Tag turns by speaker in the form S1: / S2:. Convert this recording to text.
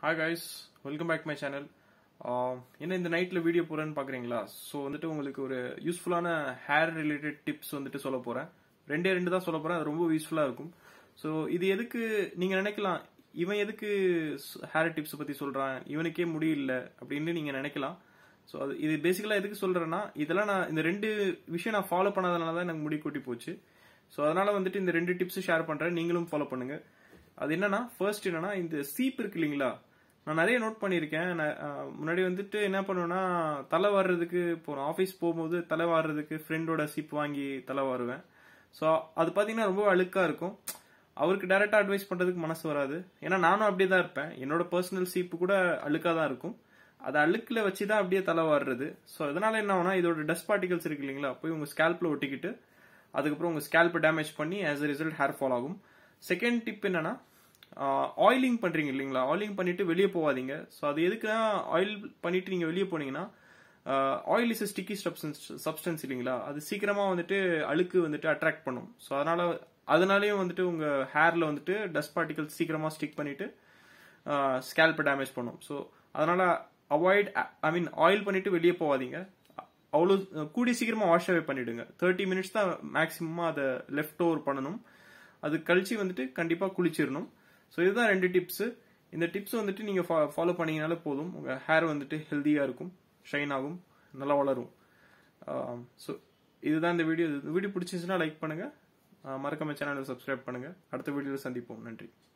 S1: hi guys welcome back my channel என்ன இந்த நைட்டில் வீடியோ போகிறேன்னு பார்க்குறீங்களா ஸோ வந்துட்டு உங்களுக்கு ஒரு யூஸ்ஃபுல்லான ஹேர் ரிலேட்டட் டிப்ஸ் வந்துட்டு சொல்ல போகிறேன் ரெண்டே ரெண்டு தான் சொல்ல போகிறேன் அது ரொம்ப யூஸ்ஃபுல்லாக இருக்கும் ஸோ இது எதுக்கு நீங்கள் நினைக்கலாம் இவன் எதுக்கு ஹேர் டிப்ஸ் பற்றி சொல்கிறான் இவனுக்கே முடியல அப்படின்னு நீங்கள் நினைக்கலாம் ஸோ அது இது பேசிக்கலாக எதுக்கு சொல்கிறேன்னா இதெல்லாம் நான் இந்த ரெண்டு விஷயம் நான் ஃபாலோ பண்ணாதனால தான் எனக்கு முடி கொட்டி போச்சு ஸோ அதனால வந்துட்டு இந்த ரெண்டு டிப்ஸ் ஷேர் பண்ணுறேன் நீங்களும் ஃபாலோ பண்ணுங்க அது என்னன்னா ஃபர்ஸ்ட் என்னன்னா இந்த சீப் இருக்கு இல்லைங்களா நான் நிறைய நோட் பண்ணியிருக்கேன் நான், அஹ், முன்னாடி வந்துட்டு என்ன பண்ணுவேன்னா தலை வாடுறதுக்கு போகிறோம் ஆஃபீஸ் போகும்போது தலை வாடுறதுக்கு ஃப்ரெண்டோட சீப் வாங்கி தலை வாருவேன் ஸோ அது பார்த்தீங்கன்னா ரொம்ப அழுக்காக இருக்கும் அவருக்கு டைரெக்டாக அட்வைஸ் பண்ணுறதுக்கு மனசு வராது ஏன்னா நானும் அப்படியே தான் இருப்பேன் என்னோட பர்சனல் சீப்பு கூட அழுக்காக தான் இருக்கும் அது அழுக்கில் வச்சு தான் அப்படியே தலை வாடுறது ஸோ அதனால என்ன ஆகும்னா இதோட டஸ்ட் பார்ட்டிகல்ஸ் இருக்கு இல்லைங்களா போய் உங்கள் ஸ்கேல்பில் ஒட்டிக்கிட்டு அதுக்கப்புறம் உங்கள் ஸ்கேல்ப்பை டேமேஜ் பண்ணி as a result hair fall ஆகும் செகண்ட் டிப் என்னன்னா ஆயிலிங் பண்றீங்க இல்லைங்களா ஆயிலிங் பண்ணிட்டு வெளியே போகாதீங்க ஸோ அது எதுக்குன்னா ஆயில் பண்ணிட்டு நீங்க வெளியே போனீங்கன்னா oil is sticky substance substance இல்லைங்களா அது சீக்கிரமா வந்துட்டு அழுக்கு வந்துட்டு அட்ராக்ட் பண்ணும் ஸோ அதனால அதனாலயும் வந்துட்டு உங்க ஹேர்ல வந்துட்டு டஸ்ட் பார்ட்டிகல்ஸ் சீக்கிரமா ஸ்டிக் பண்ணிட்டு ஸ்கேல்ப்பை டேமேஜ் பண்ணும் ஸோ அதனால அவாய்ட் ஐ மீன் ஆயில் பண்ணிட்டு வெளியே போகாதீங்க அவ்வளோ கூடி சீக்கிரமா வாஷ் அவே பண்ணிடுங்க தேர்ட்டி மினிட்ஸ் தான் மேக்ஸிமமாக அதை லெஃப்ட் ஓவர் பண்ணணும் அது கழிச்சு வந்துட்டு கண்டிப்பாக குளிச்சிடணும் ஸோ இதுதான் ரெண்டு டிப்ஸ் இந்த டிப்ஸ் வந்துட்டு நீங்கள் ஃபாலோ பண்ணீங்கனாலே போதும் உங்கள் ஹேர் வந்துட்டு ஹெல்த்தியாக இருக்கும் ஷைன் ஆகும் நல்லா வளரும் ஸோ இதுதான் இந்த வீடியோ இந்த வீடியோ பிடிச்சிருந்துச்சுன்னா லைக் பண்ணுங்கள் மறக்காம சேனலை சப்ஸ்கிரைப் பண்ணுங்கள் அடுத்த வீடியோவில் சந்திப்போம் நன்றி